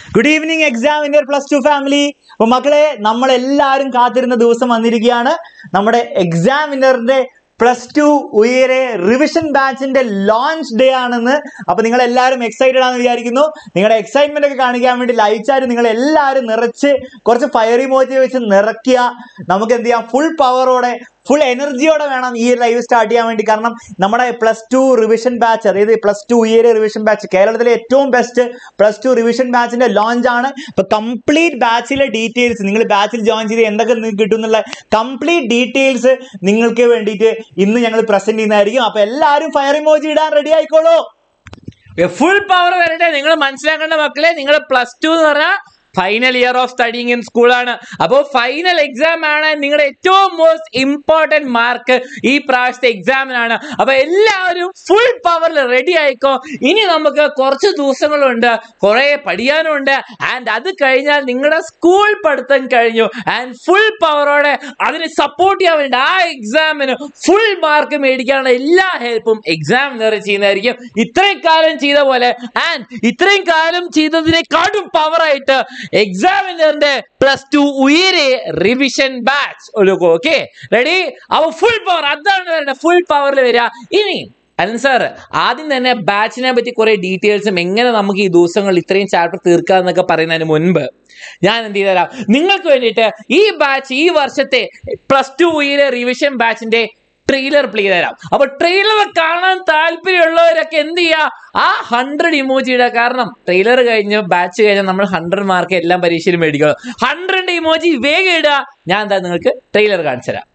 good evening exam in plus two family അപ്പൊ മക്കളെ നമ്മൾ എല്ലാവരും കാത്തിരുന്ന ദിവസം വന്നിരിക്കുകയാണ് നമ്മുടെ എക്സാമിനറിന്റെ പ്ലസ് ടു ഉയരെ റിവിഷൻ ബാച്ചിന്റെ ലോഞ്ച് ഡേ ആണെന്ന് അപ്പൊ നിങ്ങൾ എല്ലാവരും എക്സൈറ്റഡ് ആണെന്ന് വിചാരിക്കുന്നു നിങ്ങളുടെ എക്സൈറ്റ്മെന്റ് ഒക്കെ കാണിക്കാൻ വേണ്ടി ലൈച്ചായിട്ട് നിങ്ങൾ എല്ലാവരും നിറച്ച് കുറച്ച് ഫയർ ഇമോജി വെച്ച് നിറയ്ക്കുക നമുക്ക് എന്ത് ചെയ്യാം ഫുൾ പവറോടെ ഫുൾ എനർജിയോടെ വേണം ഈ ലൈവ് സ്റ്റാർട്ട് ചെയ്യാൻ വേണ്ടി കാരണം നമ്മുടെ പ്ലസ് ടു റിവിഷൻ ബാച്ച് അതായത് plus two year revision batch കേരളത്തിലെ ഏറ്റവും ബെസ്റ്റ് പ്ലസ് ടു റിവിഷൻ ബാച്ചിന്റെ ലോഞ്ച് ആണ് ഇപ്പൊ കംപ്ലീറ്റ് ബാച്ചിലെ ഡീറ്റെയിൽസ് നിങ്ങൾ ബാച്ചിൽ ജോയിൻ ചെയ്ത് എന്തൊക്കെ നിങ്ങൾക്ക് കിട്ടും എന്നുള്ള കംപ്ലീറ്റ് ഡീറ്റെയിൽസ് നിങ്ങൾക്ക് വേണ്ടിയിട്ട് ഇന്ന് ഞങ്ങൾ പ്രസന്റ് ചെയ്യുന്നതായിരിക്കും അപ്പൊ എല്ലാവരും ഫയർ ഇമോജി ഇടാൻ റെഡി ആയിക്കോളൂ ഫുൾ പവർ വരട്ടെ നിങ്ങൾ മനസ്സിലാക്കേണ്ട മക്കളെ നിങ്ങൾ പ്ലസ് ടു എന്ന് പറഞ്ഞാൽ final year of studying in സ്കൂളാണ് അപ്പോൾ ഫൈനൽ എക്സാം ആണ് നിങ്ങളുടെ ഏറ്റവും മോസ്റ്റ് ഇമ്പോർട്ടൻറ്റ് മാർക്ക് ഈ പ്രാവശ്യത്തെ എക്സാമിനാണ് അപ്പൊ എല്ലാവരും ഫുൾ പവറിൽ റെഡി ആയിക്കോ ഇനി നമുക്ക് കുറച്ച് ദിവസങ്ങളുണ്ട് കുറെ പഠിക്കാനുണ്ട് ആൻഡ് അത് കഴിഞ്ഞാൽ നിങ്ങളുടെ സ്കൂൾ പഠിത്തം കഴിഞ്ഞു ആൻഡ് ഫുൾ പവറോടെ അതിന് സപ്പോർട്ട് ചെയ്യാൻ വേണ്ടി ആ എക്സാമിന് ഫുൾ മാർക്ക് മേടിക്കാനുള്ള എല്ലാ ഹെൽപ്പും എക്സാമിനർ ചെയ്യുന്നതായിരിക്കും ഇത്രയും കാലം ചെയ്ത പോലെ ആൻഡ് ഇത്രയും കാലം ചെയ്തതിനെക്കാട്ടും പവറായിട്ട് എക്സാമിനറിന്റെ പ്ലസ് ടു ഉയരെ റിവിഷൻ ബാച്ച് ഒരു ഓക്കെ റെഡി അവ ഫുൾ പവർ അതാണ് വരേണ്ടത് ഫുൾ പവറിൽ വരിക ഇനി അലൻ സാർ ആദ്യം തന്നെ ബാച്ചിനെ പറ്റി കുറെ ഡീറ്റെയിൽസും എങ്ങനെ നമുക്ക് ഈ ദിവസങ്ങളിൽ ഇത്രയും ചാപ്റ്റർ തീർക്കാന്നൊക്കെ പറയുന്നതിന് മുൻപ് ഞാൻ എന്ത് ചെയ്തുതരാം നിങ്ങൾക്ക് വേണ്ടിയിട്ട് ഈ ബാച്ച് ഈ വർഷത്തെ പ്ലസ് ടു ഉയരെ റിവിഷൻ ബാച്ചിന്റെ ട്രെയിലർ പ്ലേ തരാം അപ്പൊ ട്രെയിലർ കാണാൻ താല്പര്യമുള്ളവരൊക്കെ എന്ത് ചെയ്യുക ആ ഹൺഡ്രഡ് ഇമോജിയുടെ കാരണം ട്രെയിലർ കഴിഞ്ഞ് ബാച്ച് കഴിഞ്ഞാൽ നമ്മൾ ഹൺഡ്രഡ് മാർക്ക് എല്ലാം പരീക്ഷയിൽ മേടിക്കണം ഹൺഡ്രഡ് ഇമോജി വേഗം ഇടുക ഞാൻ എന്താ നിങ്ങൾക്ക് ട്രെയിലർ കാണിച്ചു തരാം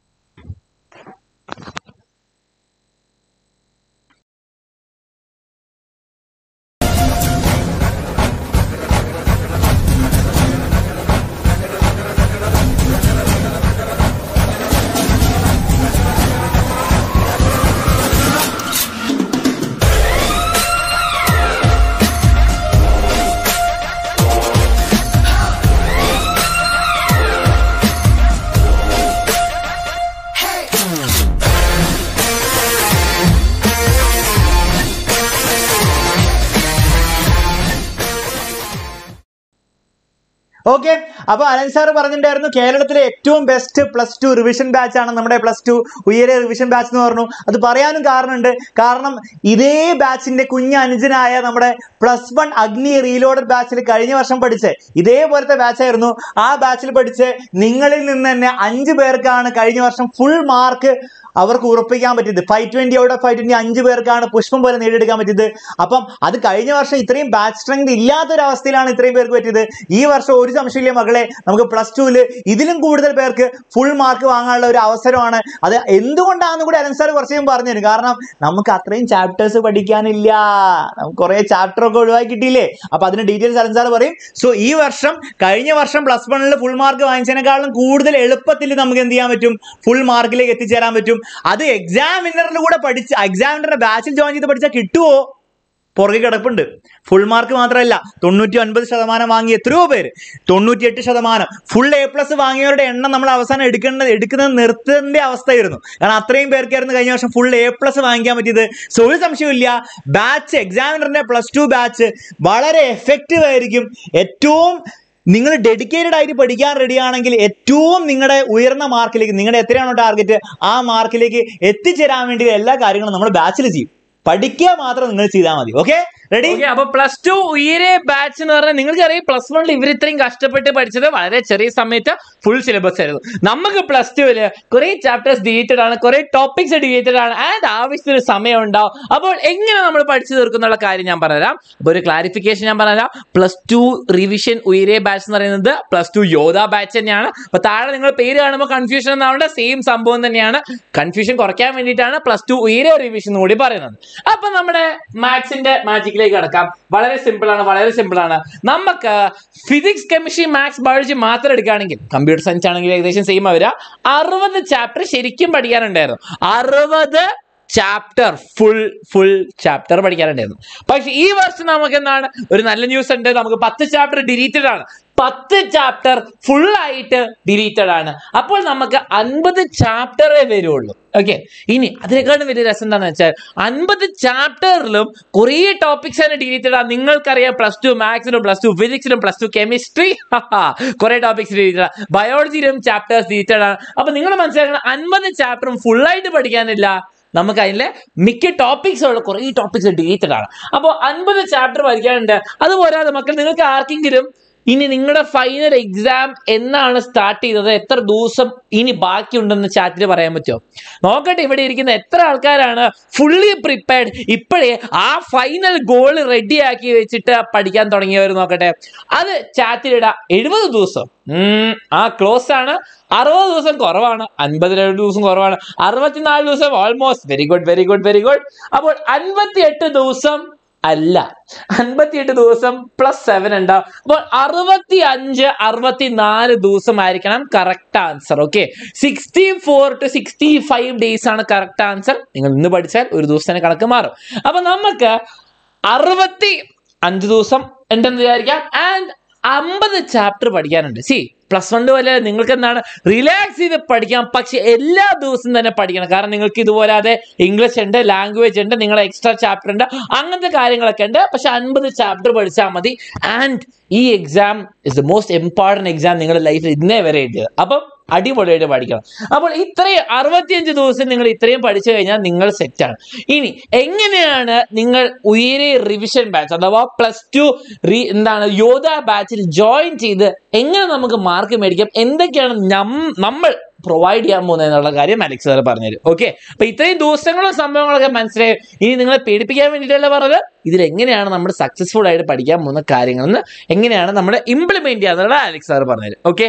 ഓക്കെ അപ്പൊ അലൻ സാർ പറഞ്ഞിട്ടുണ്ടായിരുന്നു കേരളത്തിലെ ഏറ്റവും best plus two revision batch ആണ് നമ്മുടെ പ്ലസ് ടു ഉയരെ റിവിഷൻ ബാച്ച് എന്ന് പറഞ്ഞു അത് പറയാനും കാരണമുണ്ട് കാരണം ഇതേ ബാച്ചിന്റെ കുഞ്ഞ് അനുജനായ നമ്മുടെ പ്ലസ് വൺ അഗ്നി റീലോഡഡ് ബാച്ചിൽ കഴിഞ്ഞ വർഷം പഠിച്ച് ഇതേപോലത്തെ ബാച്ചായിരുന്നു ആ ബാച്ചിൽ പഠിച്ച് നിങ്ങളിൽ നിന്ന് തന്നെ അഞ്ച് പേർക്കാണ് കഴിഞ്ഞ വർഷം ഫുൾ മാർക്ക് അവർക്ക് ഉറപ്പിക്കാൻ പറ്റിയത് five twenty out of five twenty അഞ്ച് പേർക്കാണ് പുഷ്പം പോലെ നേടിയെടുക്കാൻ പറ്റിയത് അപ്പം അത് കഴിഞ്ഞ വർഷം ഇത്രയും ബാച്ച് സ്ട്രെങ്ത് ഇല്ലാത്തൊരവസ്ഥയിലാണ് ഇത്രയും പേർക്ക് പറ്റിയത് ഈ വർഷം ഒരു സംശയമില്ല മകളെ നമുക്ക് പ്ലസ് ടുവിൽ ഇതിലും കൂടുതൽ പേർക്ക് ഫുൾ മാർക്ക് വാങ്ങാനുള്ള ഒരു അവസരമാണ് അത് എന്തുകൊണ്ടാണെന്ന് കൂടി അലൻ സാർ കുറച്ച് മുമ്പ് പറഞ്ഞു തരും കാരണം നമുക്ക് അത്രയും ചാപ്റ്റേഴ്സ് പഠിക്കാനില്ല നമുക്ക് കുറേ ചാപ്റ്റർ ഒക്കെ ഒഴിവാക്കി കിട്ടിയില്ലേ അപ്പൊ അതിന് ഡീറ്റെയിൽസ് അലൻ സാർ പറയും സോ ഈ വർഷം കഴിഞ്ഞ വർഷം പ്ലസ് വണ്ണിൽ ഫുൾ മാർക്ക് വാങ്ങിച്ചതിനേക്കാളും കൂടുതൽ എളുപ്പത്തിൽ നമുക്ക് എന്ത് ചെയ്യാൻ പറ്റും ഫുൾ മാർക്കിലേക്ക് എത്തിച്ചേരാൻ പറ്റും അത് എക്സാമിനറിന്റെ കൂടെ പഠിച്ച് എക്സാമിനറുടെ ബാച്ചിൽ ജോയിൻ ചെയ്ത് പഠിച്ചാൽ കിട്ടുമോ പുറകെ കിടപ്പുണ്ട് ഫുൾ മാർക്ക് മാത്രമല്ല തൊണ്ണൂറ്റി ഒൻപത് ശതമാനം വാങ്ങിയ എത്രയോ പേര് തൊണ്ണൂറ്റി എട്ട് ശതമാനം ഫുൾ എ പ്ലസ് വാങ്ങിയവരുടെ എണ്ണം നമ്മൾ അവസാനം എടുക്കേണ്ടത് എടുക്കുന്നത് നിർത്തേണ്ട അവസ്ഥയായിരുന്നു കാരണം അത്രയും പേർക്കായിരുന്നു കഴിഞ്ഞ വർഷം ഫുൾ എ പ്ലസ് വാങ്ങിക്കാൻ പറ്റിയത് സോ ഒരു സംശയമില്ല ബാച്ച് എക്സാമിനറിന്റെ പ്ലസ് ടു ബാച്ച് വളരെ എഫക്റ്റീവ് ആയിരിക്കും ഏറ്റവും നിങ്ങൾ ഡെഡിക്കേറ്റഡ് ആയിട്ട് പഠിക്കാൻ റെഡിയാണെങ്കിൽ ഏറ്റവും നിങ്ങളുടെ ഉയർന്ന മാർക്കിലേക്ക് നിങ്ങളുടെ എത്രയാണോ ടാർഗറ്റ് ആ മാർക്കിലേക്ക് എത്തിച്ചേരാൻ വേണ്ടി എല്ലാ കാര്യങ്ങളും നമ്മൾ ബാച്ചിൽ ചെയ്യും പഠിക്കുക മാത്രം നിങ്ങൾ ചെയ്താൽ മതി ഓക്കെ റെഡി ഓക്കെ അപ്പൊ പ്ലസ് ടു ഉയരെ ബാച്ച് എന്ന് പറഞ്ഞാൽ നിങ്ങൾക്ക് അറിയാം പ്ലസ് വണ്ണിൽ ഇവർ ഇത്രയും കഷ്ടപ്പെട്ട് പഠിച്ചത് വളരെ ചെറിയ സമയത്ത് ഫുൾ സിലബസ് ആയിരുന്നു നമുക്ക് പ്ലസ് ടുവില് കുറെ ചാപ്റ്റേഴ്സ് ഡിലീറ്റഡ് ആണ് കുറെ ടോപ്പിക്സ് ഡിലീറ്റഡ് ആണ് ആൻഡ് ആവശ്യത്തിന് സമയം ഉണ്ടാവും അപ്പോൾ എങ്ങനെ നമ്മൾ പഠിച്ചു തീർക്കുന്നുള്ള കാര്യം ഞാൻ പറഞ്ഞുതരാം അപ്പൊ ഒരു ക്ലാരിഫിക്കേഷൻ ഞാൻ പറഞ്ഞുതരാം പ്ലസ് ടു റിവിഷൻ ഉയരെ ബാച്ച് എന്ന് പറയുന്നത് പ്ലസ് ടു യോധ ബാച്ച് തന്നെയാണ് അപ്പൊ താഴെ നിങ്ങൾ പേര് കാണുമ്പോൾ കൺഫ്യൂഷൻ എന്നാവേണ്ട സെയിം സംഭവം തന്നെയാണ് കൺഫ്യൂഷൻ കുറയ്ക്കാൻ വേണ്ടിയിട്ടാണ് പ്ലസ് ടു ഉയരെ റിവിഷൻ കൂടി പറയുന്നത് അപ്പൊ നമ്മുടെ മാത്സിന്റെ മാജിക്കിലേക്ക് കടക്കാം വളരെ സിമ്പിൾ ആണ് വളരെ സിമ്പിൾ ആണ് നമുക്ക് ഫിസിക്സ് കെമിസ്ട്രി മാത്സ് ബയോളജി മാത്രം എടുക്കുകയാണെങ്കിൽ കമ്പ്യൂട്ടർ സയൻസ് ആണെങ്കിൽ ഏകദേശം സെയിം വരിക അറുപത് ചാപ്റ്റർ ശരിക്കും പഠിക്കാനുണ്ടായിരുന്നു അറുപത് ചാപ്റ്റർ ഫുൾ ഫുൾ ചാപ്റ്റർ പഠിക്കാനുണ്ടായിരുന്നു പക്ഷെ ഈ വർഷം നമുക്ക് എന്താണ് ഒരു നല്ല ന്യൂസ് ഉണ്ട് നമുക്ക് പത്ത് ചാപ്റ്റർ ഡിലീറ്റഡ് ആണ് പത്ത് ചാപ്റ്റർ ഫുൾ ആയിട്ട് ഡിലീറ്റഡ് ആണ് അപ്പോൾ നമുക്ക് അൻപത് ചാപ്റ്ററേ വരുള്ളൂ ഓക്കെ ഇനി അതിനേക്കാളും വലിയ രസം എന്താണെന്ന് വെച്ചാൽ അൻപത് ചാപ്റ്ററിലും കുറേ ടോപ്പിക്സ് ആണ് ഡിലീറ്റഡ് ആണ് നിങ്ങൾക്കറിയാം പ്ലസ് ടു മാത്സിലും പ്ലസ് ടു ഫിസിക്സിലും പ്ലസ് ടു കെമിസ്ട്രി കുറെ ടോപ്പിക്സ് ഡിലീറ്റഡ് ആണ് ബയോളജിയിലും ചാപ്റ്റേഴ്സ് ഡിലീറ്റഡ് ആണ് അപ്പൊ നിങ്ങൾ മനസ്സിലാക്കണം അൻപത് ചാപ്റ്ററും ഫുള്ളായിട്ട് പഠിക്കാനില്ല നമുക്ക് അതിലെ മിക്ക ടോപ്പിക്സുള്ള കുറേ ടോപ്പിക്സ് ഡിലീറ്റഡ് ആണ് അപ്പോൾ അൻപത് ചാപ്റ്റർ പഠിക്കാനുണ്ട് അതുപോരാതെ മക്കൾ നിങ്ങൾക്ക് ആർക്കെങ്കിലും ഇനി നിങ്ങളുടെ ഫൈനൽ എക്സാം എന്നാണ് സ്റ്റാർട്ട് ചെയ്തത് എത്ര ദിവസം ഇനി ബാക്കിയുണ്ടെന്ന് ചാറ്റിൽ പറയാൻ പറ്റുമോ നോക്കട്ടെ ഇവിടെ ഇരിക്കുന്ന എത്ര ആൾക്കാരാണ് ഫുള്ളി പ്രിപ്പയർഡ് ഇപ്പോഴേ ആ ഫൈനൽ ഗോൾ റെഡിയാക്കി വെച്ചിട്ട് പഠിക്കാൻ തുടങ്ങിയവർ നോക്കട്ടെ അത് ചാറ്റിലിടാം എഴുപത് ദിവസം ഉം, ആ ക്ലോസ് ആണ് അറുപത് ദിവസം കുറവാണ് അൻപത്തിരണ്ട് ദിവസം കുറവാണ് അറുപത്തിനാല് ദിവസം almost very good very good very good അപ്പോൾ അൻപത്തിയെട്ട് ദിവസം അല്ല അൻപത്തിയെട്ട് ദിവസം പ്ലസ് സെവൻ ഉണ്ടാവും അപ്പോൾ അറുപത്തി അഞ്ച് അറുപത്തിനാല് ദിവസമായിരിക്കണം correct answer okay sixty four to sixty five days ആണ് കറക്റ്റ് ആൻസർ നിങ്ങൾ ഇന്ന് പഠിച്ചാൽ ഒരു ദിവസത്തിന് കണക്ക് മാറും അപ്പൊ നമുക്ക് അറുപത്തി അഞ്ച് ദിവസം ഉണ്ടെന്ന് വിചാരിക്കാം ആൻഡ് അമ്പത് ചാപ്റ്റർ പഠിക്കാനുണ്ട് സി പ്ലസ് വൺ പോലെ നിങ്ങൾക്ക് എന്താണ് റിലാക്സ് ചെയ്ത് പഠിക്കാം പക്ഷെ എല്ലാ ദിവസവും തന്നെ പഠിക്കണം കാരണം നിങ്ങൾക്ക് ഇതുപോലാതെ ഇംഗ്ലീഷ് ഉണ്ട് ലാംഗ്വേജ് ഉണ്ട് നിങ്ങളെ എക്സ്ട്രാ ചാപ്റ്റർ ഉണ്ട് അങ്ങനത്തെ കാര്യങ്ങളൊക്കെ ഉണ്ട് പക്ഷെ അൻപത് ചാപ്റ്റർ പഠിച്ചാൽ മതി ആൻഡ് ഈ exam is the most important exam നിങ്ങളുടെ ലൈഫിൽ ഇന്നേ വരെ എഴുതിയത് അപ്പം അടിപൊളിയായിട്ട് പഠിക്കണം അപ്പോൾ ഇത്രയും അറുപത്തിയഞ്ച് ദിവസം നിങ്ങൾ ഇത്രയും പഠിച്ചു കഴിഞ്ഞാൽ നിങ്ങൾ സെറ്റാണ് ഇനി എങ്ങനെയാണ് നിങ്ങൾ ഉയരെ റിവിഷൻ ബാച്ച് അഥവാ പ്ലസ് ടു റീ എന്താണ് യോധ ബാച്ചിൽ ജോയിൻ ചെയ്ത് എങ്ങനെ നമുക്ക് മാർക്ക് മേടിക്കാം എന്തൊക്കെയാണ് നം- നമ്മൾ പ്രൊവൈഡ് ചെയ്യാൻ പോകുന്നത് എന്നുള്ള കാര്യം അലക്സ് സാർ പറഞ്ഞുതരും ഓക്കെ അപ്പൊ ഇത്രയും ദിവസങ്ങളും സംഭവങ്ങളൊക്കെ മനസ്സിലായി ഇനി നിങ്ങളെ പേടിപ്പിക്കാൻ വേണ്ടിയിട്ടല്ല പറഞ്ഞത് ഇതിൽ എങ്ങനെയാണ് നമ്മൾ സക്സസ്ഫുൾ ആയിട്ട് പഠിക്കാൻ പോകുന്ന കാര്യങ്ങളെന്ന് എങ്ങനെയാണ് നമ്മൾ ഇംപ്ലിമെന്റ് ചെയ്യാന്നുള്ള അലക്സ് സാർ പറഞ്ഞുതരും ഓക്കെ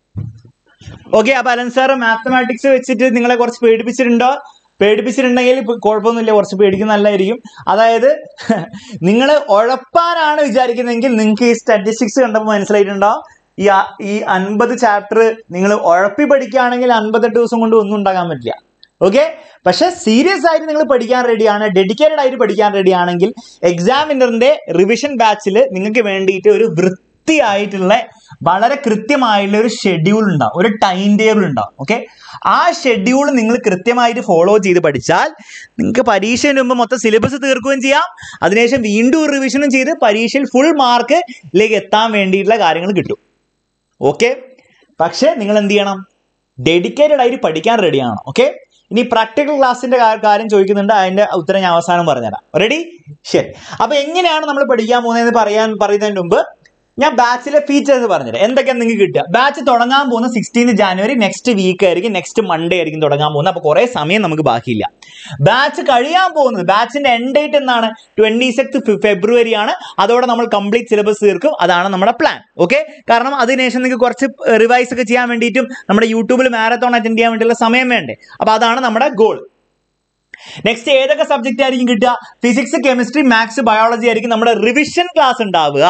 ഓക്കെ അപ്പൊ അലൻ സാർ മാത്തമാറ്റിക്സ് വെച്ചിട്ട് നിങ്ങളെ കുറച്ച് പേടിപ്പിച്ചിട്ടുണ്ടോ പേടിപ്പിച്ചിട്ടുണ്ടെങ്കിൽ ഇപ്പൊ കുഴപ്പമൊന്നുമില്ല കുറച്ച് പേടിക്കുന്ന നല്ലതായിരിക്കും അതായത് നിങ്ങൾ ഉഴപ്പാനാണ് വിചാരിക്കുന്നതെങ്കിൽ നിങ്ങൾക്ക് ഈ സ്റ്റാറ്റിസ്റ്റിക്സ് കണ്ടപ്പോൾ മനസ്സിലായിട്ടുണ്ടോ ഈ ആ- ഈ അൻപത് ചാപ്റ്റർ നിങ്ങൾ ഉഴപ്പി പഠിക്കുകയാണെങ്കിൽ അൻപത്തെട്ട് ദിവസം കൊണ്ട് ഒന്നും ഉണ്ടാക്കാൻ പറ്റില്ല ഓക്കെ പക്ഷെ സീരിയസ് ആയിട്ട് നിങ്ങൾ പഠിക്കാൻ റെഡിയാണ് ഡെഡിക്കേറ്റഡ് ആയിട്ട് പഠിക്കാൻ റെഡി ആണെങ്കിൽ എക്സാമിനറിന്റെ റിവിഷൻ ബാച്ചിൽ നിങ്ങൾക്ക് വേണ്ടിയിട്ട് ഒരു വൃത്തിയായിട്ടുള്ള വളരെ കൃത്യമായിട്ടുള്ള ഒരു ഷെഡ്യൂൾ ഉണ്ടാവും ഒരു ടൈം ടേബിൾ ഉണ്ടാവും ഓക്കെ ആ ഷെഡ്യൂൾ നിങ്ങൾ കൃത്യമായിട്ട് ഫോളോ ചെയ്ത് പഠിച്ചാൽ നിങ്ങൾക്ക് പരീക്ഷയ്ക്ക് മുമ്പ് മൊത്തം സിലബസ് തീർക്കുകയും ചെയ്യാം അതിനുശേഷം വീണ്ടും റിവിഷനും ചെയ്ത് പരീക്ഷയിൽ ഫുൾ മാർക്കിലേക്ക് എത്താൻ വേണ്ടിയിട്ടുള്ള കാര്യങ്ങൾ കിട്ടും ഓക്കെ പക്ഷേ നിങ്ങൾ എന്ത് ചെയ്യണം ഡെഡിക്കേറ്റഡ് ആയിട്ട് പഠിക്കാൻ റെഡിയാണ് ഓക്കെ ഇനി പ്രാക്ടിക്കൽ ക്ലാസ്സിന്റെ കാര്യം ചോദിക്കുന്നുണ്ട് അതിന്റെ ഉത്തരം ഞാൻ അവസാനം പറഞ്ഞുതരാം റെഡി ശരി അപ്പൊ എങ്ങനെയാണ് നമ്മൾ പഠിക്കാൻ പോകുന്നതെന്ന് പറയാൻ പറയുന്നതിന് മുമ്പ് ഞാൻ ബാച്ചിലെ ഫീച്ചേഴ്സ് പറഞ്ഞുതരാം എന്തൊക്കെയാണ് നിങ്ങൾക്ക് കിട്ടുക ബാച്ച് തുടങ്ങാൻ പോകുന്ന സിക്സ്റ്റീൻ ജാനുവരി നെക്സ്റ്റ് വീക്ക് ആയിരിക്കും നെക്സ്റ്റ് മൺഡേ ആയിരിക്കും തുടങ്ങാൻ പോകുന്നത് അപ്പോൾ കുറേ സമയം നമുക്ക് ബാക്കിയില്ല ബാച്ച് കഴിയാൻ പോകുന്നത് ബാച്ചിന്റെ എൻഡ് ഡേറ്റ് എന്നാണ് ട്വന്റി സിക്സ് ഫെബ്രുവരി ആണ് അതോടെ നമ്മൾ കംപ്ലീറ്റ് സിലബസ് തീർക്കും അതാണ് നമ്മുടെ പ്ലാൻ ഓക്കെ കാരണം അതിനുശേഷം നിങ്ങൾക്ക് കുറച്ച് റിവൈസ് ഒക്കെ ചെയ്യാൻ വേണ്ടിയിട്ടും നമ്മുടെ യൂട്യൂബിൽ മാരത്തോൺ അറ്റൻഡ് ചെയ്യാൻ വേണ്ടിയുള്ള സമയം വേണ്ടേ അപ്പോൾ അതാണ് നമ്മുടെ ഗോൾ നെക്സ്റ്റ് ഏതൊക്കെ സബ്ജക്റ്റ് ആയിരിക്കും കിട്ടുക ഫിസിക്സ് കെമിസ്ട്രി മാത്സ് ബയോളജി ആയിരിക്കും നമ്മുടെ റിവിഷൻ ക്ലാസ് ഉണ്ടാവുക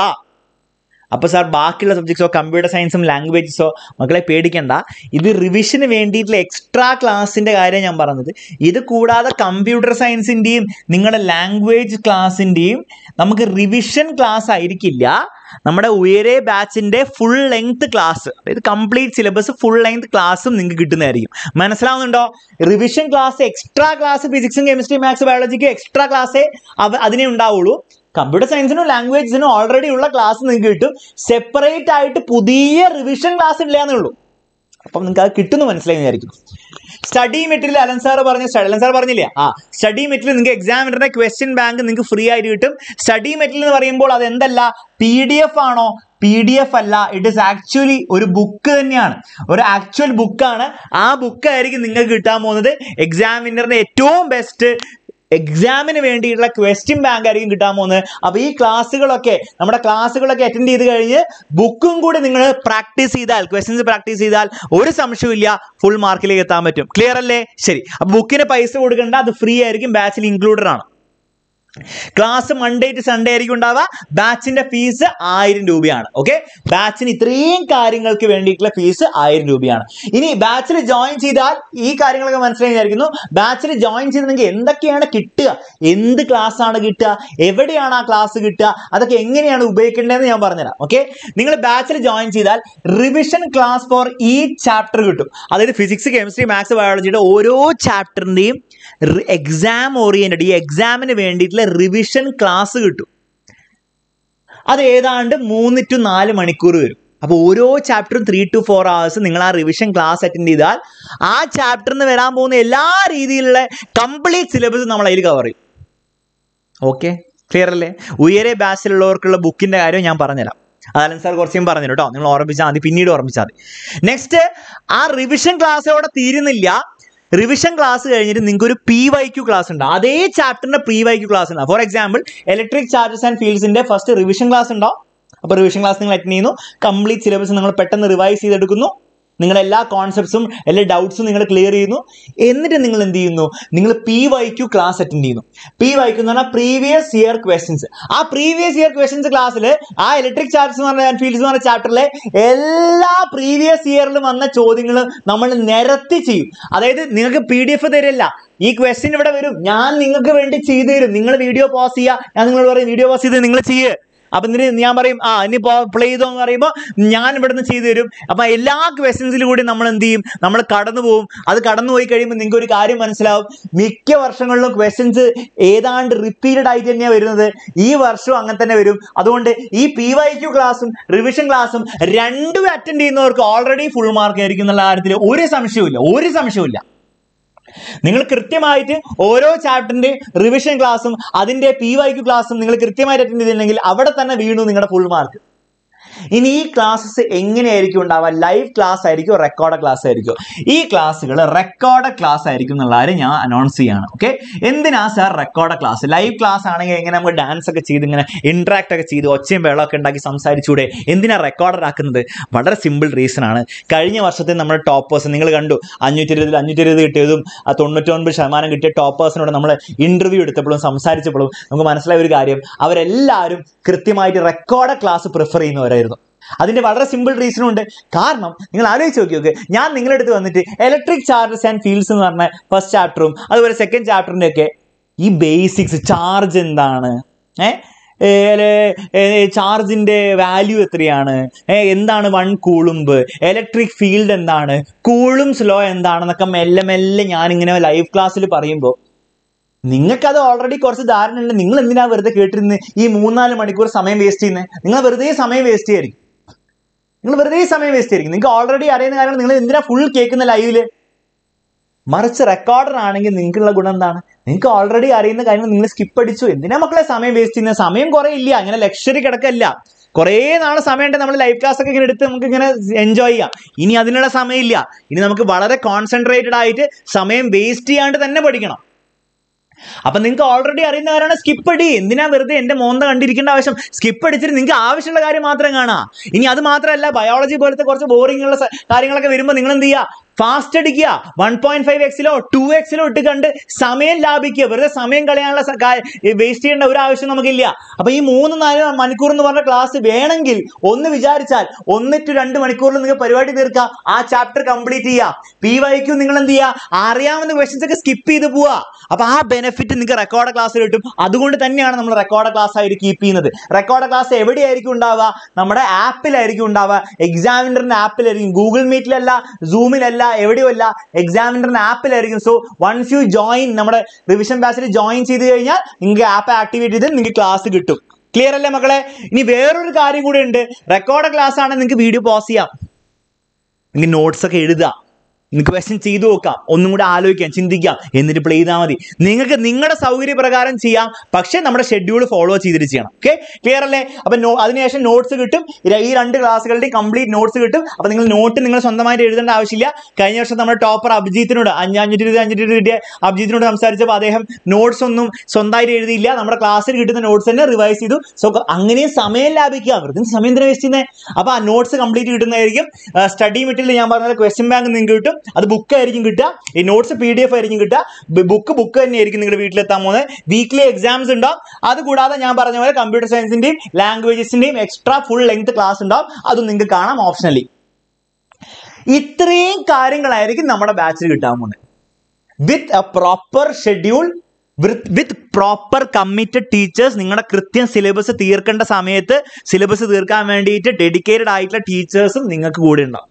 അപ്പോൾ സാർ ബാക്കിയുള്ള സബ്ജക്ട്സോ കമ്പ്യൂട്ടർ സയൻസും ലാംഗ്വേജസോ മക്കളെ പേടിക്കണ്ട ഇത് റിവിഷന് വേണ്ടിയിട്ടുള്ള എക്സ്ട്രാ ക്ലാസ്സിൻ്റെ കാര്യം ഞാൻ പറഞ്ഞത് ഇത് കൂടാതെ കമ്പ്യൂട്ടർ സയൻസിൻ്റെയും നിങ്ങളുടെ ലാംഗ്വേജ് ക്ലാസ്സിൻ്റെയും നമുക്ക് റിവിഷൻ ക്ലാസ് ആയിരിക്കില്ല നമ്മുടെ ഉയരെ ബാച്ചിൻ്റെ ഫുൾ ലെങ്ത് ക്ലാസ് അതായത് കംപ്ലീറ്റ് സിലബസ് ഫുൾ ലെങ്ത് ക്ലാസ്സും നിങ്ങൾക്ക് കിട്ടുന്നതായിരിക്കും മനസ്സിലാവുന്നുണ്ടോ റിവിഷൻ ക്ലാസ് എക്സ്ട്രാ ക്ലാസ് ഫിസിക്സും കെമിസ്ട്രി മാത്സ് ബയോളജിക്ക് എക്സ്ട്രാ ക്ലാസ്സേ അവ അതിനെ ഉണ്ടാവുള്ളൂ കമ്പ്യൂട്ടർ സയൻസിനും ലാംഗ്വേജസിനും ഓൾറെഡി ഉള്ള ക്ലാസ് നിങ്ങൾക്ക് കിട്ടും സെപ്പറേറ്റ് ആയിട്ട് പുതിയ റിവിഷൻ ക്ലാസ് ഇല്ല എന്നേ ഉള്ളൂ അപ്പം നിങ്ങൾക്ക് അത് കിട്ടുന്നു മനസ്സിലായി വിചാരിക്കുന്നു സ്റ്റഡി മെറ്റീരിയൽ അലൻ സാർ പറഞ്ഞ അലൻ സാർ പറഞ്ഞില്ലേ ആ സ്റ്റഡി മെറ്റീരിയൽ നിങ്ങൾക്ക് എക്സാമിനറുടെ ക്വസ്റ്റ്യൻ ബാങ്ക് നിങ്ങൾക്ക് ഫ്രീ ആയിട്ട് കിട്ടും സ്റ്റഡി മെറ്റീരിയൽ എന്ന് പറയുമ്പോൾ അത് എന്തല്ല പി ഡി എഫ് ആണോ പി ഡി എഫ് അല്ല ഇറ്റ് ഇസ് ആക്ച്വലി ഒരു ബുക്ക് തന്നെയാണ് ഒരു ആക്ച്വൽ ബുക്കാണ് ആ ബുക്കായിരിക്കും നിങ്ങൾക്ക് കിട്ടാൻ പോകുന്നത് എക്സാമിനറിന്റെ ഏറ്റവും ബെസ്റ്റ് എക്സാമിന് വേണ്ടിയിട്ടുള്ള ക്വസ്റ്റ്യൻ ബാങ്ക് ആയിരിക്കും കിട്ടാൻ പോകുന്നത് അപ്പോൾ ഈ ക്ലാസ്സുകളൊക്കെ നമ്മുടെ ക്ലാസ്സുകളൊക്കെ അറ്റൻഡ് ചെയ്ത് കഴിഞ്ഞ് ബുക്കും കൂടി നിങ്ങൾ പ്രാക്ടീസ് ചെയ്താൽ ക്വസ്റ്റ്യൻസ് പ്രാക്ടീസ് ചെയ്താൽ ഒരു സംശയമില്ല ഫുൾ മാർക്കിലേക്ക് എത്താൻ പറ്റും ക്ലിയർ അല്ലേ ശരി അപ്പോൾ ബുക്കിന് പൈസ കൊടുക്കേണ്ട അത് ഫ്രീ ആയിരിക്കും ബാച്ചിൽ ഇൻക്ലൂഡഡ് ആണ് ക്ലാസ് മൺഡേ ടു സൺഡേ ആയിരിക്കും ഉണ്ടാവുക ബാച്ചിന്റെ ഫീസ് ആയിരം രൂപയാണ് ഓക്കെ ബാച്ചിന് ഇത്രയും കാര്യങ്ങൾക്ക് വേണ്ടിയിട്ടുള്ള ഫീസ് ആയിരം രൂപയാണ് ഇനി ബാച്ചിൽ ജോയിൻ ചെയ്താൽ ഈ കാര്യങ്ങളൊക്കെ മനസ്സിലായി വിചാരിക്കുന്നു ബാച്ചിൽ ജോയിൻ ചെയ്ത് നിങ്ങൾക്ക് എന്തൊക്കെയാണ് കിട്ടുക എന്ത് ക്ലാസ് ആണ് കിട്ടുക എവിടെയാണ് ആ ക്ലാസ് കിട്ടുക അതൊക്കെ എങ്ങനെയാണ് ഉപയോഗിക്കേണ്ടതെന്ന് ഞാൻ പറഞ്ഞുതരാം ഓക്കെ നിങ്ങൾ ബാച്ചിൽ ജോയിൻ ചെയ്താൽ റിവിഷൻ ക്ലാസ് ഫോർ ഈ ചാപ്റ്റർ കിട്ടും അതായത് ഫിസിക്സ് കെമിസ്ട്രി മാത്സ് ബയോളജിയുടെ ഓരോ ചാപ്റ്ററിൻ്റെയും എക്സാം ഓറിയൻറ്റഡ് ഈ എക്സാമിന് വേണ്ടിയിട്ടുള്ള റിവിഷൻ ക്ലാസ് കിട്ടും അത് ഏതാണ്ട് മൂന്ന് ടു നാല് മണിക്കൂർ വരും അപ്പോൾ ഓരോ ചാപ്റ്ററും ത്രീ ടു ഫോർ hours നിങ്ങൾ ആ റിവിഷൻ ക്ലാസ് അറ്റൻഡ് ചെയ്താൽ ആ ചാപ്റ്ററിന് വരാൻ പോകുന്ന എല്ലാ രീതിയിലുള്ള കംപ്ലീറ്റ് സിലബസ് നമ്മൾ അതിൽ കവർ ചെയ്യും ഓക്കെ ക്ലിയർ അല്ലേ ഉയരെ ബാച്ചിലുള്ളവർക്കുള്ള ബുക്കിൻ്റെ കാര്യം ഞാൻ പറഞ്ഞുതരാം അതാലും സാർ കുറച്ചും പറഞ്ഞു കേട്ടോ നിങ്ങൾ ഓർമ്മിച്ചാൽ മതി പിന്നീട് ഓർമ്മിച്ചാൽ മതി നെക്സ്റ്റ് ആ റിവിഷൻ ക്ലാസ്സോടെ തീരുന്നില്ല റിവിഷൻ ക്ലാസ് കഴിഞ്ഞിട്ട് നിങ്ങൾക്ക് ഒരു പി വൈ ക്യു ക്ലാസ് ഉണ്ട് അതേ ചാപ്റ്ററിന്റെ പ്രീ വൈ ക്യു ക്ലാസ് ഉണ്ട് for example electric charges and ഫീൽഡ്സിന്റെ ഫസ്റ്റ് റിവിഷൻ ക്ലാസ് ഉണ്ടാവും അപ്പോൾ റിവിഷൻ ക്ലാസ് നിങ്ങൾ അറ്റൻഡ് ചെയ്യുന്നു കംപ്ലീറ്റ് സിലബസ് നിങ്ങൾ പെട്ടെന്ന് റിവൈസ് ചെയ്തെടുക്കുന്നു നിങ്ങളുടെ എല്ലാ കോൺസെപ്റ്റ്സും എല്ലാ ഡൗട്ട്സും നിങ്ങൾ ക്ലിയർ ചെയ്യുന്നു എന്നിട്ട് നിങ്ങൾ എന്ത് ചെയ്യുന്നു നിങ്ങൾ P Y Q class attend ചെയ്യുന്നു പി വൈ ക്യു എന്ന് പറഞ്ഞാൽ പ്രീവിയസ് ഇയർ ക്വസ്റ്റ്യൻസ് ആ പ്രീവിയസ് ഇയർ ക്വസ്റ്റ്യൻസ് ക്ലാസ്സിൽ ആ ഇലക്ട്രിക് ചാർജസ് എന്ന് പറഞ്ഞ ഫീൽഡ്സ് എന്ന് പറഞ്ഞ ചാപ്റ്ററിലെ എല്ലാ പ്രീവിയസ് ഇയറിലും വന്ന ചോദ്യങ്ങൾ നമ്മൾ നിരത്തി ചെയ്യും അതായത് നിങ്ങൾക്ക് പി ഡി എഫ് തരില്ല ഈ ക്വസ്റ്റ്യൻ ഇവിടെ വരും ഞാൻ നിങ്ങൾക്ക് വേണ്ടി ചെയ്തു തരും നിങ്ങൾ വീഡിയോ പോസ് ചെയ്യുക ഞാൻ നിങ്ങളോട് പറയും വീഡിയോ പോസ് ചെയ്ത് നിങ്ങൾ ചെയ്യുക അപ്പൊ എന്നിട്ട് ഞാൻ പറയും ആ ഇനി പ്ലേ ചെയ്തോ എന്ന് പറയുമ്പോൾ ഞാൻ ഇവിടുന്ന് ചെയ്തു തരും അപ്പൊ എല്ലാ ക്വസ്റ്റ്യൻസിലും കൂടി നമ്മൾ എന്ത് ചെയ്യും നമ്മൾ കടന്നു പോകും അത് കടന്നു പോയി കഴിയുമ്പോൾ നിങ്ങൾക്ക് ഒരു കാര്യം മനസ്സിലാവും മിക്ക വർഷങ്ങളിലും ക്വസ്റ്റ്യൻസ് ഏതാണ്ട് റിപ്പീറ്റഡ് ആയിട്ട് തന്നെയാണ് വരുന്നത് ഈ വർഷവും അങ്ങനെ തന്നെ വരും അതുകൊണ്ട് ഈ പി വൈ ക്യു ക്ലാസ്സും റിവിഷൻ ക്ലാസ്സും രണ്ടും അറ്റൻഡ് ചെയ്യുന്നവർക്ക് ഓൾറെഡി ഫുൾ മാർക്ക് ആയിരിക്കും എന്നുള്ള കാര്യത്തിൽ ഒരു സംശയവുമില്ല ഒരു സംശയവുമില്ല നിങ്ങൾ കൃത്യമായിട്ട് ഓരോ ചാപ്റ്ററിന്റെ റിവിഷൻ ക്ലാസ്സും അതിന്റെ പി വൈക്ക് ക്ലാസ്സും നിങ്ങൾ കൃത്യമായിട്ട് അറ്റൻഡ് ചെയ്തിട്ടുണ്ടെങ്കിൽ അവിടെ തന്നെ വീണു നിങ്ങളുടെ ഫുൾ മാർക്ക് ഇനി ഈ ക്ലാസ്സസ് എങ്ങനെയായിരിക്കും ഉണ്ടാവുക ലൈവ് ക്ലാസ് ആയിരിക്കും റെക്കോർഡ് ക്ലാസ് ആയിരിക്കും ഈ ക്ലാസ്സുകൾ റെക്കോർഡ് ക്ലാസ് ആയിരിക്കും എന്നുള്ള കാര്യം ഞാൻ അനൗൺസ് ചെയ്യാണ് ഓക്കെ എന്തിനാ sir record class live class ആണെങ്കിൽ എങ്ങനെ നമുക്ക് ഡാൻസ് ഒക്കെ ചെയ്ത് ഇങ്ങനെ ഇന്ററാക്ട് ഒക്കെ ചെയ്ത് ഒച്ചയും വെള്ളമൊക്കെ ഉണ്ടാക്കി സംസാരിച്ചൂടെ എന്തിനാ റെക്കോർഡർ ആക്കുന്നത് വളരെ സിമ്പിൾ റീസൺ ആണ് കഴിഞ്ഞ വർഷത്തെ നമ്മുടെ ടോപ്പേഴ്സ് നിങ്ങൾ കണ്ടു അഞ്ഞൂറ്റി ഇരുപതിൽ അഞ്ഞൂറ്റി ഇരുപത് കിട്ടിയതും ആ തൊണ്ണൂറ്റൊൻപത് ശതമാനം കിട്ടിയ ടോപ്പേഴ്സിനോട് നമ്മൾ ഇന്റർവ്യൂ എടുത്തപ്പോഴും സംസാരിച്ചപ്പോഴും നമുക്ക് മനസ്സിലായ ഒരു കാര്യം അവരെല്ലാവരും കൃത്യമായിട്ട് റെക്കോർഡ് ക്ലാസ് പ്രിഫർ ചെയ്യുന്നവരായിരുന്നു അതിന്റെ വളരെ സിമ്പിൾ റീസണും ഉണ്ട് കാരണം നിങ്ങൾ ആലോചിച്ച് നോക്കി നോക്ക് ഞാൻ നിങ്ങളുടെ അടുത്ത് വന്നിട്ട് ഇലക്ട്രിക് ചാർജസ് ആൻഡ് ഫീൽഡ്സ് എന്ന് പറഞ്ഞ ഫസ്റ്റ് ചാപ്റ്ററും അതുപോലെ സെക്കൻഡ് ചാപ്റ്ററിൻ്റെ ഒക്കെ ഈ ബേസിക്സ് ചാർജ് എന്താണ് ഏഹ് ചാർജിന്റെ വാല്യൂ എത്രയാണ് ഏ, എന്താണ് വൺ കൂളുംബ് ഇലക്ട്രിക് ഫീൽഡ് എന്താണ് കൂളുംസ് ലോ എന്താണെന്നൊക്കെ മെല്ലെ മെല്ലെ ഞാനിങ്ങനെ ലൈവ് ക്ലാസ്സിൽ പറയുമ്പോൾ നിങ്ങൾക്കത് ഓൾറെഡി കുറച്ച് ധാരണ ഉണ്ട് നിങ്ങൾ എന്തിനാ വെറുതെ കേട്ടിരുന്ന് ഈ മൂന്നാല് മണിക്കൂർ സമയം വേസ്റ്റ് ചെയ്യുന്നത് നിങ്ങൾ വെറുതെ സമയം വേസ്റ്റ് ചെയ്യായിരിക്കും നിങ്ങൾ വെറുതെ സമയം വേസ്റ്റ് ചെയ്യായിരിക്കും നിങ്ങൾക്ക് ഓൾറെഡി അറിയുന്ന കാര്യങ്ങൾ നിങ്ങൾ എന്തിനാ ഫുൾ കേൾക്കുന്ന ലൈവില് മറിച്ച് റെക്കോർഡർ ആണെങ്കിൽ നിങ്ങൾക്കുള്ള ഗുണം എന്താണ് നിങ്ങൾക്ക് ഓൾറെഡി അറിയുന്ന കാര്യങ്ങൾ നിങ്ങൾ സ്കിപ്പ് അടിച്ചു എന്തിനാ മക്കളെ സമയം വേസ്റ്റ് ചെയ്യുന്നത് സമയം കുറേ ഇല്ല അങ്ങനെ ലക്ഷറി കിടക്കല്ല കുറേ നാളെ സമയമുണ്ട് നമ്മൾ ലൈവ് ക്ലാസ് ഒക്കെ ഇങ്ങനെ എടുത്ത് നമുക്ക് ഇങ്ങനെ എൻജോയ് ചെയ്യാം ഇനി അതിനുള്ള സമയമില്ല ഇനി നമുക്ക് വളരെ കോൺസെൻട്രേറ്റഡ് ആയിട്ട് സമയം വേസ്റ്റ് ചെയ്യാണ്ട് തന്നെ പഠിക്കണം അപ്പൊ നിങ്ങൾക്ക് ഓൾറെഡി അറിയുന്നവരാണ് സ്കിപ്പ് അടി എന്തിനാ വെറുതെ എന്റെ മോന്ത കണ്ടിരിക്കേണ്ട ആവശ്യം സ്കിപ്പ് അടിച്ചിട്ട് നിങ്ങൾക്ക് ആവശ്യമുള്ള കാര്യം മാത്രം കാണാം ഇനി അത് മാത്രമല്ല ബയോളജി പോലത്തെ കുറച്ച് ബോറിംഗ് ഉള്ള സ- കാര്യങ്ങളൊക്കെ വരുമ്പോൾ നിങ്ങൾ എന്ത് ചെയ്യുക ഫാസ്റ്റ് അടിക്കുക വൺ പോയിന്റ് ഫൈവ് എക്സിലോ ടു എക്സിലോ ഇട്ട് കണ്ട് സമയം ലാഭിക്കുക വെറുതെ സമയം കളയാനുള്ള വേസ്റ്റ് ചെയ്യേണ്ട ഒരു ആവശ്യം നമുക്കില്ല അപ്പൊ ഈ മൂന്ന് നാല് മണിക്കൂർ എന്ന് പറഞ്ഞ ക്ലാസ് വേണമെങ്കിൽ ഒന്ന് വിചാരിച്ചാൽ ഒന്ന് ടു രണ്ട് മണിക്കൂറിൽ നിങ്ങൾ പരിപാടി തീർക്കുക ആ ചാപ്റ്റർ കംപ്ലീറ്റ് ചെയ്യുക പി വൈക്കും നിങ്ങൾ എന്ത് ചെയ്യുക അറിയാവുന്ന ക്വസ്റ്റ്യൻസ് ഒക്കെ സ്കിപ്പ് ചെയ്ത് പോവുക അപ്പൊ ആ ബെനിഫിറ്റ് നിങ്ങൾക്ക് റെക്കോർഡ് ക്ലാസ്സിൽ കിട്ടും അതുകൊണ്ട് തന്നെയാണ് നമ്മൾ റെക്കോർഡ് ക്ലാസ് ആയിട്ട് കീപ്പ് ചെയ്യുന്നത് റെക്കോർഡ് ക്ലാസ് എവിടെയായിരിക്കും ഉണ്ടാവുക നമ്മുടെ ആപ്പിലായിരിക്കും ഉണ്ടാവുക എക്സാമിനറിന്റെ ആപ്പിലായിരിക്കും ഗൂഗിൾ മീറ്റിലല്ല സൂമിലല്ല എവിടെയുമല്ല എക്സാമിനറിന്റെ ആപ്പിലായിരിക്കും സോ വൺസ് യു ജോയിൻ നമ്മുടെ റിവിഷൻ ബാച്ചിൽ ജോയിൻ ചെയ്ത് കഴിഞ്ഞാൽ നിങ്ങൾക്ക് ആപ്പ് ആക്ടിവേറ്റ് ചെയ്ത് നിങ്ങൾക്ക് ക്ലാസ് കിട്ടും ക്ലിയർ അല്ലേ മക്കളെ ഇനി വേറൊരു കാര്യം കൂടെ ഉണ്ട് റെക്കോർഡ് ക്ലാസ് ആണ് നിങ്ങൾക്ക് വീഡിയോ പോസ് ചെയ്യാം നിങ്ങൾക്ക് നോട്ട്സ് ഒക്കെ എഴുതാം നിങ്ങൾക്ക് ക്വസ്റ്റ്യൻ ചെയ്തു നോക്കാം ഒന്നും കൂടെ ആലോചിക്കാം ചിന്തിക്കാം എന്നിട്ട് പ്ലേ ചെയ്താൽ മതി നിങ്ങൾക്ക് നിങ്ങളുടെ സൗകര്യപ്രകാരം ചെയ്യാം പക്ഷേ നമ്മുടെ ഷെഡ്യൂൾ ഫോളോ ചെയ്തിട്ട് ചെയ്യണം ഓക്കെ ക്ലിയർ അല്ലേ അപ്പം നോ അതിനുശേഷം നോട്ട്സ് കിട്ടും ഇര- ഈ രണ്ട് ക്ലാസ്സുകളുടെയും കംപ്ലീറ്റ് നോട്ട്സ് കിട്ടും അപ്പം നിങ്ങൾ നോട്ട് നിങ്ങൾ സ്വന്തമായിട്ട് എഴുതേണ്ട ആവശ്യമില്ല കഴിഞ്ഞ വർഷം നമ്മുടെ ടോപ്പർ അഭിജിത്തിനോട് അഞ്ച് അഞ്ഞൂറ്റി ഇരുപത് അഞ്ഞൂറ്റി ഇരുപത് കിട്ടിയ അഭിജിത്തിനോട് സംസാരിച്ചപ്പോൾ അദ്ദേഹം നോട്ട്സ് ഒന്നും സ്വന്തമായിട്ട് എഴുതിയില്ല നമ്മുടെ ക്ലാസ്സിൽ കിട്ടുന്ന നോട്ട്സ് തന്നെ റിവൈസ് ചെയ്തു സോ അങ്ങനെയും സമയം ലാഭിക്കുക വെറുതെ സമയം എന്തിനാ വേസ്റ്റ് ചെയ്യുന്നത് അപ്പോൾ ആ നോട്ട്സ് കംപ്ലീറ്റ് കിട്ടുന്നതായിരിക്കും സ്റ്റഡി മെറ്റീരിയൽ ഞാൻ പറഞ്ഞ ക്വസ്റ്റ്യൻ ബാങ്ക് നിങ്ങൾക്ക് കിട്ടും അത് ബുക്ക് ആയിരിക്കും കിട്ടുക ഈ നോട്ട്സ് പി ഡി എഫ് ആയിരിക്കും കിട്ടുക ബുക്ക് ബുക്ക് തന്നെയായിരിക്കും നിങ്ങളുടെ വീട്ടിലെത്താൻ പോകുന്നത് വീക്ക്ലി എക്സാംസ് ഉണ്ടാവും അതുകൂടാതെ ഞാൻ പറഞ്ഞ പോലെ കമ്പ്യൂട്ടർ സയൻസിന്റെയും ലാംഗ്വേജസിന്റെയും എക്സ്ട്രാ ഫുൾ ലെങ്ത് ക്ലാസ് ഉണ്ടാവും അതും നിങ്ങൾക്ക് കാണാം ഓപ്ഷണലി ഇത്രയും കാര്യങ്ങളായിരിക്കും നമ്മുടെ ബാച്ചിൽ കിട്ടാൻ പോകുന്നത് with a proper schedule with proper committed teachers നിങ്ങളുടെ കൃത്യം സിലബസ് തീർക്കേണ്ട സമയത്ത് സിലബസ് തീർക്കാൻ വേണ്ടിയിട്ട് ഡെഡിക്കേറ്റഡ് ആയിട്ടുള്ള ടീച്ചേഴ്സും നിങ്ങൾക്ക് കൂടെ ഉണ്ടാവും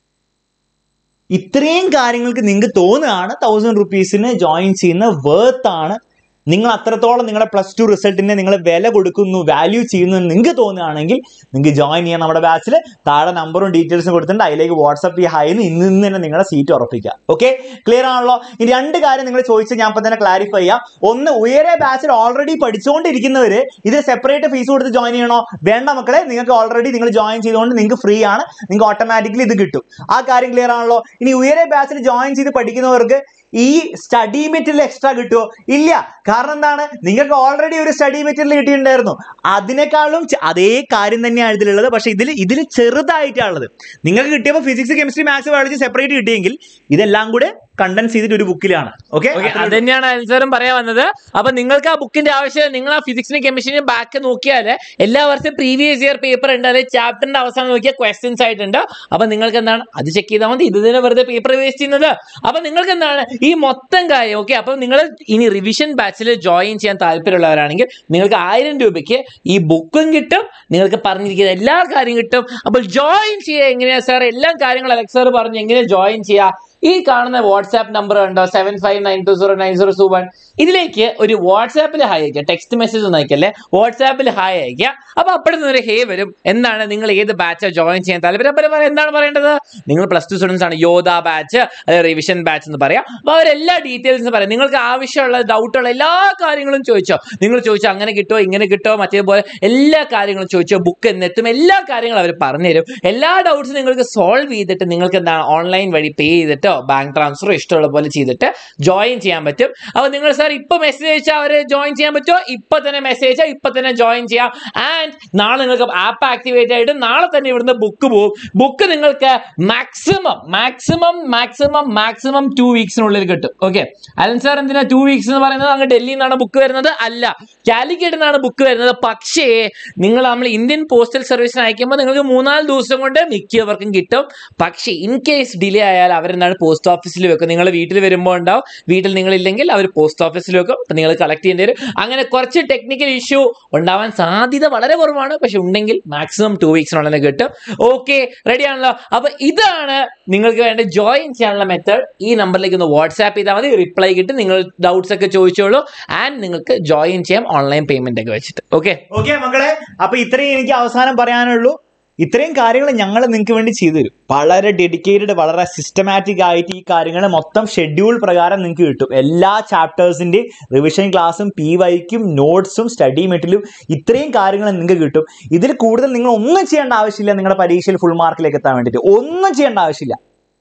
ഇത്രയും കാര്യങ്ങൾക്ക് നിങ്ങൾക്ക് തോന്നുകയാണ് തൗസൻഡ് റുപ്പീസിന് ജോയിൻ ചെയ്യുന്ന വേർത്ത് ആണ് നിങ്ങൾ അത്രത്തോളം നിങ്ങളുടെ പ്ലസ് ടു റിസൾട്ടിനെ നിങ്ങൾ വില കൊടുക്കുന്നു വാല്യൂ ചെയ്യുന്നു എന്ന് നിങ്ങൾക്ക് തോന്നുകയാണെങ്കിൽ നിങ്ങൾക്ക് ജോയിൻ ചെയ്യാം നമ്മുടെ ബാച്ചിൽ താഴെ നമ്പറും ഡീറ്റെയിൽസും കൊടുത്തിട്ടുണ്ട് അതിലേക്ക് വാട്സപ്പ് ഈ ഹൈന്ന് ഇന്ന് ഇന്ന് തന്നെ നിങ്ങളുടെ സീറ്റ് ഉറപ്പിക്കുക ഓക്കെ ക്ലിയർ ആണല്ലോ ഇനി രണ്ട് കാര്യം നിങ്ങൾ ചോദിച്ച് ഞാൻ ഇപ്പം തന്നെ ക്ലാരിഫൈ ചെയ്യാം ഒന്ന് ഉയരെ ബാച്ചിൽ ഓൾറെഡി പഠിച്ചുകൊണ്ടിരിക്കുന്നവർ ഇത് സെപ്പറേറ്റ് ഫീസ് കൊടുത്ത് ജോയിൻ ചെയ്യണോ വേണ്ട മക്കളെ നിങ്ങൾക്ക് ഓൾറെഡി നിങ്ങൾ ജോയിൻ ചെയ്തുകൊണ്ട് നിങ്ങൾക്ക് ഫ്രീ ആണ് നിങ്ങൾക്ക് ഓട്ടോമാറ്റിക്കലി ഇത് കിട്ടും ആ കാര്യം ക്ലിയർ ആണല്ലോ ഇനി ഉയരെ ബാച്ചിൽ ജോയിൻ ചെയ്ത് പഠിക്കുന്നവർക്ക് ഈ സ്റ്റഡി മെറ്റീരിയൽ എക്സ്ട്രാ കിട്ടുമോ ഇല്ല കാരണം എന്താണ് നിങ്ങൾക്ക് ഓൾറെഡി ഒരു സ്റ്റഡി മെറ്റീരിയൽ കിട്ടിയിട്ടുണ്ടായിരുന്നു അതിനേക്കാളും ചെ- അതേ കാര്യം തന്നെയാണ് ഇതിലുള്ളത് പക്ഷേ ഇതിൽ ഇതിൽ ചെറുതായിട്ടാണുള്ളത് നിങ്ങൾക്ക് കിട്ടിയപ്പോൾ physics chemistry maths biology separate കിട്ടിയെങ്കിൽ ഇതെല്ലാം കൂടെ കണ്ടൻസ് ചെയ്തിട്ട് ഒരു ബുക്കിലാണ് ഓക്കെ ഓക്കെ അത് തന്നെയാണ് ആൻസറും പറയാൻ വന്നത് അപ്പൊ നിങ്ങൾക്ക് ആ ബുക്കിന്റെ ആവശ്യം നിങ്ങൾ ആ ഫിസിക്സിനും കെമിസ്ട്രിനും ബാക്ക് നോക്കിയാൽ എല്ലാ വർഷവും പ്രീവിയസ് ഇയർ പേപ്പർ ഉണ്ട് അതായത് ചാപ്റ്ററിന്റെ അവസാനം നോക്കിയാൽ ക്വസ്റ്റ്യൻസ് ആയിട്ടുണ്ട് അപ്പൊ നിങ്ങൾക്ക് എന്താണ് അത് ചെക്ക് ചെയ്താൽ മതി ഇത് തന്നെ വെറുതെ പേപ്പർ വേസ്റ്റ് ചെയ്യുന്നത് അപ്പൊ നിങ്ങൾക്ക് എന്താണ് ഈ മൊത്തം കാര്യം ഓക്കെ അപ്പൊ നിങ്ങൾ ഇനി റിവിഷൻ ബാച്ചിൽ ജോയിൻ ചെയ്യാൻ താല്പര്യമുള്ളവരാണെങ്കിൽ നിങ്ങൾക്ക് ആയിരം രൂപയ്ക്ക് ഈ ബുക്കും കിട്ടും നിങ്ങൾക്ക് പറഞ്ഞിരിക്കുന്ന എല്ലാ കാര്യം കിട്ടും അപ്പോൾ ജോയിൻ ചെയ്യുക എങ്ങനെയാ സാർ എല്ലാ കാര്യങ്ങളും അലക്സ് സാർ പറഞ്ഞു എങ്ങനെ ജോയിൻ ചെയ്യുക ഈ കാണുന്ന വാട്സാപ്പ് നമ്പർ ഉണ്ടോ seven five nine two zero nine zero two one ഇതിലേക്ക് ഒരു വാട്സാപ്പിൽ ഹായ് അയക്കുക ടെക്സ്റ്റ് മെസ്സേജ് ഒന്നും അയക്കല്ലേ വാട്സാപ്പിൽ ഹായ് അയക്കുക അപ്പൊ അപ്പോഴത്തെ ഒരു ഹേ വരും എന്താണ് നിങ്ങൾ ഏത് ബാച്ച് ജോയിൻ ചെയ്യാൻ താല്പര്യം അപ്പൊ പറ- എന്താണ് പറയേണ്ടത് നിങ്ങൾ പ്ലസ് ടു സ്റ്റുഡൻസ് ആണ് യോധ ബാച്ച് അതായത് റിവിഷൻ ബാച്ച് എന്ന് പറയാം അപ്പൊ അവരെല്ലാ ഡീറ്റെയിൽസും പറയാം നിങ്ങൾക്ക് ആവശ്യമുള്ള ഡൗട്ടുള്ള എല്ലാ കാര്യങ്ങളും ചോദിച്ചോ നിങ്ങൾ ചോദിച്ചോ അങ്ങനെ കിട്ടോ ഇങ്ങനെ കിട്ടോ മറ്റേപോലെ എല്ലാ കാര്യങ്ങളും ചോദിച്ചോ ബുക്ക് എന്നെത്തും എല്ലാ കാര്യങ്ങളും അവർ പറഞ്ഞുതരും എല്ലാ ഡൗട്ട്സും നിങ്ങൾക്ക് സോൾവ് ചെയ്തിട്ട് നിങ്ങൾക്ക് എന്താണ് ഓൺലൈൻ വഴി പേ ചെയ്തിട്ടോ ബാങ്ക് ട്രാൻസ്ഫറോ ഇഷ്ടമുള്ള പോലെ ചെയ്തിട്ട് ജോയിൻ ചെയ്യാൻ പറ്റും അപ്പോൾ നിങ്ങൾ സാർ ഇപ്പൊ മെസ്സേജ് അയച്ചാൽ അവർ ജോയിൻ ചെയ്യാൻ പറ്റുമോ ഇപ്പൊ തന്നെ മെസ്സേജ് അയച്ചാൽ ഇപ്പൊ തന്നെ ജോയിൻ ചെയ്യാം ആൻഡ് നാളെ നിങ്ങൾക്ക് ആപ്പ് ആക്ടിവേറ്റ് ആയിട്ട് നാളെ തന്നെ ഇവിടുന്ന് ബുക്ക് പോകും ബുക്ക് നിങ്ങൾക്ക് maximum maximum maximum maximum two വീക്സിനുള്ളിൽ കിട്ടും ഓക്കെ അലൻ സാർ എന്തിനാ ടു വീക്സ് എന്ന് പറയുന്നത് അങ്ങ് ഡൽഹിയിൽ നിന്നാണ് ബുക്ക് വരുന്നത് അല്ല കാലിക്കറ്റ് നിന്നാണ് ബുക്ക് വരുന്നത് പക്ഷേ നിങ്ങൾ നമ്മൾ ഇന്ത്യൻ പോസ്റ്റൽ സർവീസിന് അയക്കുമ്പോൾ നിങ്ങൾക്ക് മൂന്നാല് ദിവസം കൊണ്ട് മിക്കവർക്കും കിട്ടും പക്ഷേ ഇൻ കേസ് ഡിലേ ആയാൽ അവരെന്താണ് പോസ്റ്റ് ഓഫീസിൽ വെക്കും നിങ്ങൾ വീട്ടിൽ വരുമ്പോൾ ഉണ്ടാവും വീട്ടിൽ നിങ്ങളില്ലെങ്കിൽ അവർ പോസ്റ്റ് ഓഫീസിൽ വെക്കും അപ്പം നിങ്ങൾ കളക്ട് ചെയ്യേണ്ടി വരും അങ്ങനെ കുറച്ച് ടെക്നിക്കൽ ഇഷ്യൂ ഉണ്ടാവാൻ സാധ്യത വളരെ കുറവാണ് പക്ഷെ ഉണ്ടെങ്കിൽ മാക്സിമം ടു വീക്സിനുള്ളിൽ കിട്ടും ഓക്കെ റെഡി ആണല്ലോ അപ്പൊ ഇതാണ് നിങ്ങൾക്ക് വേണ്ട ജോയിൻ ചെയ്യാനുള്ള മെത്തേഡ് ഈ നമ്പറിലേക്ക് ഒന്ന് വാട്സാപ്പ് ചെയ്താൽ മതി റിപ്ലൈ കിട്ടും നിങ്ങൾ ഡൗട്ട്സ് ഒക്കെ ചോദിച്ചോളൂ ആൻഡ് നിങ്ങൾക്ക് ജോയിൻ ചെയ്യാം ഓൺലൈൻ പേയ്മെന്റ് ഒക്കെ വെച്ചിട്ട് ഓക്കെ ഓക്കെ മക്കളെ അപ്പൊ ഇത്രയും എനിക്ക് അവസാനം പറയാനുള്ളൂ ഇത്രയും കാര്യങ്ങൾ ഞങ്ങൾ നിങ്ങൾക്ക് വേണ്ടി ചെയ്തു തരും വളരെ ഡെഡിക്കേറ്റഡ് വളരെ സിസ്റ്റമാറ്റിക് ആയിട്ട് ഈ കാര്യങ്ങൾ മൊത്തം ഷെഡ്യൂൾ പ്രകാരം നിങ്ങൾക്ക് കിട്ടും എല്ലാ ചാപ്റ്റേഴ്സിന്റെ റിവിഷൻ ക്ലാസ്സും പി വൈക്കും നോട്ട്സും സ്റ്റഡി മെറ്റീരിയലും ഇത്രയും കാര്യങ്ങൾ നിങ്ങൾക്ക് കിട്ടും ഇതിൽ കൂടുതൽ നിങ്ങൾ ഒന്നും ചെയ്യേണ്ട ആവശ്യമില്ല നിങ്ങളുടെ പരീക്ഷയിൽ ഫുൾ മാർക്കിലേക്ക് എത്താൻ വേണ്ടിയിട്ട് ഒന്നും ചെയ്യേണ്ട ആവശ്യമില്ല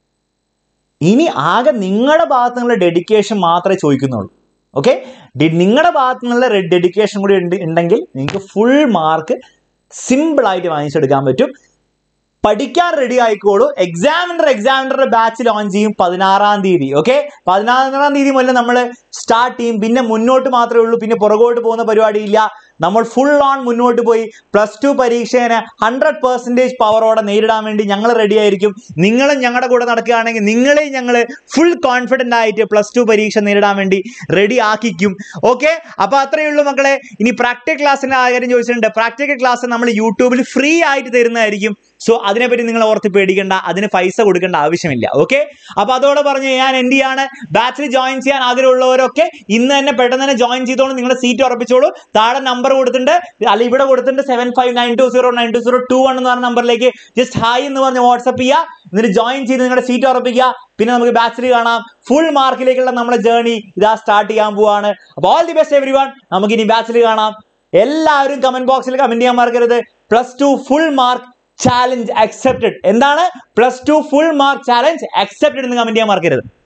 ഇനി ആകെ നിങ്ങളുടെ ഭാഗത്തു നിന്നുള്ള ഡെഡിക്കേഷൻ മാത്രമേ ചോദിക്കുന്നുള്ളൂ ഓക്കെ നിങ്ങളുടെ ഭാഗത്തു നിന്നുള്ള ഡെഡിക്കേഷൻ കൂടി ഉണ്ട് ഉണ്ടെങ്കിൽ നിങ്ങൾക്ക് ഫുൾ മാർക്ക് സിമ്പിൾ ആയിട്ട് വാങ്ങിച്ചെടുക്കാൻ പറ്റും പഠിക്കാൻ റെഡി ആയിക്കോളൂ എക്സാമിനർ എക്സാമിനറുടെ ബാച്ച് ലോഞ്ച് ചെയ്യും പതിനാറാം തീയതി ഓക്കെ പതിനാറാം തീയതി മുതൽ നമ്മൾ സ്റ്റാർട്ട് ചെയ്യും പിന്നെ മുന്നോട്ട് മാത്രമേ ഉള്ളൂ പിന്നെ പുറകോട്ട് പോകുന്ന പരിപാടിയില്ല നമ്മൾ ഫുൾ ഓൺ മുന്നോട്ട് പോയി പ്ലസ് ടു പരീക്ഷേനെ ഹൺഡ്രഡ് പെർസെൻറ്റേജ് പവറോടെ നേരിടാൻ വേണ്ടി ഞങ്ങൾ റെഡി ആയിരിക്കും നിങ്ങളും ഞങ്ങളുടെ കൂടെ നടക്കുകയാണെങ്കിൽ നിങ്ങളെയും ഞങ്ങൾ ഫുൾ കോൺഫിഡൻ്റ് ആയിട്ട് പ്ലസ് ടു പരീക്ഷ നേരിടാൻ വേണ്ടി റെഡി ആക്കിക്കും ഓക്കെ അപ്പോൾ അത്രയേ ഉള്ളൂ മക്കളെ ഇനി പ്രാക്ടിക്കൽ ക്ലാസ്സിൻ്റെ കാര്യം ചോദിച്ചിട്ടുണ്ട് പ്രാക്ടിക്കൽ ക്ലാസ് നമ്മൾ യൂട്യൂബിൽ ഫ്രീ ആയിട്ട് തരുന്നതായിരിക്കും സോ അതിനെപ്പറ്റി നിങ്ങൾ ഓർത്ത് പേടിക്കേണ്ട അതിന് പൈസ കൊടുക്കേണ്ട ആവശ്യമില്ല ഓക്കെ അപ്പൊ അതോടെ പറഞ്ഞ് ഞാൻ എന്ത് ചെയ്യാണ് ബാച്ചിൽ ജോയിൻ ചെയ്യാൻ ആഗ്രഹമുള്ളവരൊക്കെ ഇന്ന് തന്നെ പെട്ടെന്ന് തന്നെ ജോയിൻ ചെയ്തോളൂ നിങ്ങളുടെ സീറ്റ് ഉറപ്പിച്ചോളൂ താഴെ നമ്പർ കൊടുത്തിട്ടുണ്ട് അല്ല ഇവിടെ കൊടുത്തിട്ടുണ്ട് seven five nine two zero nine two zero two one എന്ന് പറഞ്ഞ നമ്പറിലേക്ക് ജസ്റ്റ് ഹായ് എന്ന് പറഞ്ഞ് വാട്സപ്പ് ചെയ്യുക എന്നിട്ട് ജോയിൻ ചെയ്ത് നിങ്ങളുടെ സീറ്റ് ഉറപ്പിക്കുക പിന്നെ നമുക്ക് ബാച്ചിൽ കാണാം ഫുൾ മാർക്കിലേക്കുള്ള നമ്മുടെ ജേർണി ഇതാ സ്റ്റാർട്ട് ചെയ്യാൻ പോവാണ് അപ്പോൾ all the best everyone നമുക്ക് ഇനി ബാച്ചിൽ കാണാം എല്ലാവരും കമന്റ് ബോക്സിൽ കമന്റ് ചെയ്യാൻ മറക്കരുത് plus two full mark challenge accepted എന്താണ് plus two full mark challenge accepted എന്ന് കമന്റ് ചെയ്യാൻ മറക്കരുത്